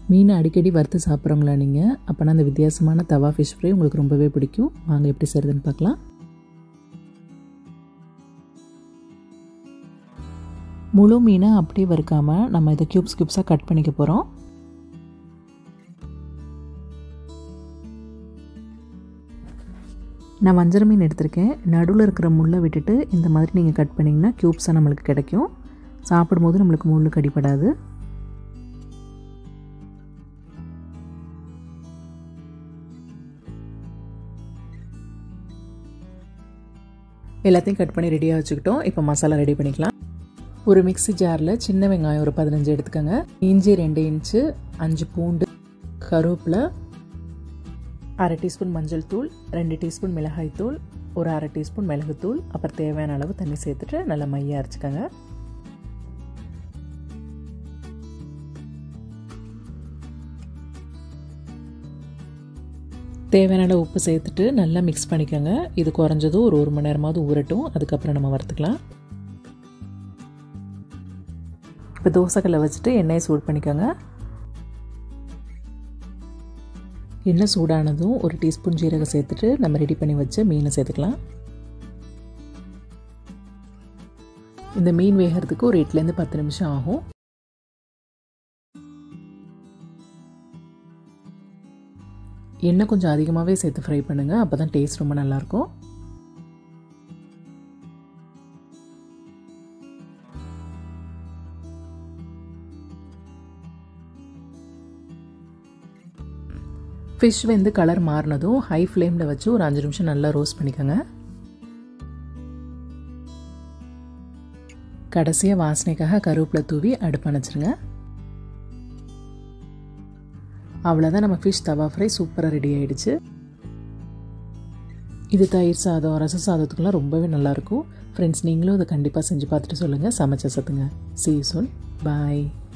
மீனை அடிக்கடி வறுத்து சாப்பிட்றவங்களா நீங்கள் அப்போனா அந்த வித்தியாசமான தவா ஃபிஷ் ஃப்ரை உங்களுக்கு ரொம்பவே பிடிக்கும் வாங்க எப்படி செய்கிறதுன்னு பார்க்கலாம் முழு மீனை அப்படியே வறுக்காமல் நம்ம இதை க்யூப்ஸ் க்யூப்ஸாக கட் பண்ணிக்க போகிறோம் நான் வஞ்சர மீன் எடுத்திருக்கேன் நடுவில் இருக்கிற முள்ளை விட்டுட்டு இந்த மாதிரி நீங்கள் கட் பண்ணிங்கன்னா க்யூப்ஸாக நம்மளுக்கு கிடைக்கும் சாப்பிடும்போது நம்மளுக்கு முள் கடிப்படாது எல்லாத்தையும் கட் பண்ணி ரெடியாக வச்சுக்கிட்டோம் இப்போ மசாலா ரெடி பண்ணிக்கலாம் ஒரு மிக்ஸி ஜாரில் சின்ன வெங்காயம் ஒரு பதினஞ்சு எடுத்துக்கோங்க இஞ்சி ரெண்டு இன்ச்சு அஞ்சு பூண்டு கருவேப்பிலை அரை டீஸ்பூன் மஞ்சள் தூள் ரெண்டு டீஸ்பூன் மிளகாய் தூள் ஒரு அரை டீஸ்பூன் மிளகுத்தூள் அப்புறம் தேவையான அளவு தண்ணி சேர்த்துட்டு நல்லா மையாக அரைச்சிக்கோங்க தேவையான அளவு உப்பு சேர்த்துட்டு நல்லா மிக்ஸ் பண்ணிக்கோங்க இது குறைஞ்சதும் ஒரு ஒரு மணி நேரமாவது ஊறட்டும் அதுக்கப்புறம் நம்ம வறுத்துக்கலாம் இப்போ தோசைக்கல்லை வச்சுட்டு எண்ணெயை சூடு பண்ணிக்கோங்க எண்ணெய் சூடானதும் ஒரு டீஸ்பூன் ஜீரகம் சேர்த்துட்டு நம்ம ரெடி பண்ணி வச்ச மீனை சேர்த்துக்கலாம் இந்த மீன் வேகிறதுக்கு ஒரு எட்டுலேருந்து பத்து நிமிஷம் ஆகும் எண்ணெய் கொஞ்சம் அதிகமாகவே சேர்த்து ஃப்ரை பண்ணுங்கள் அப்போ தான் டேஸ்ட் ரொம்ப நல்லாயிருக்கும் ஃபிஷ் வந்து கலர் மாறினதும் ஹை ஃப்ளேமில் வச்சு ஒரு அஞ்சு நிமிஷம் நல்லா ரோஸ்ட் பண்ணிக்கோங்க கடைசியாக வாசனைக்காக கருவேப்பிலை தூவி அடுப்பு அணைச்சிருங்க அவ்வளோதான் நம்ம ஃபிஷ் தவா ஃப்ரை சூப்பராக ரெடி ஆகிடுச்சு இது தயிர் சாதம் ரச சாதத்துக்குலாம் ரொம்பவே நல்லாயிருக்கும் ஃப்ரெண்ட்ஸ் நீங்களும் இதை கண்டிப்பாக செஞ்சு பார்த்துட்டு சொல்லுங்கள் சமைச்ச சத்துங்க சி யூ சோன் பாய்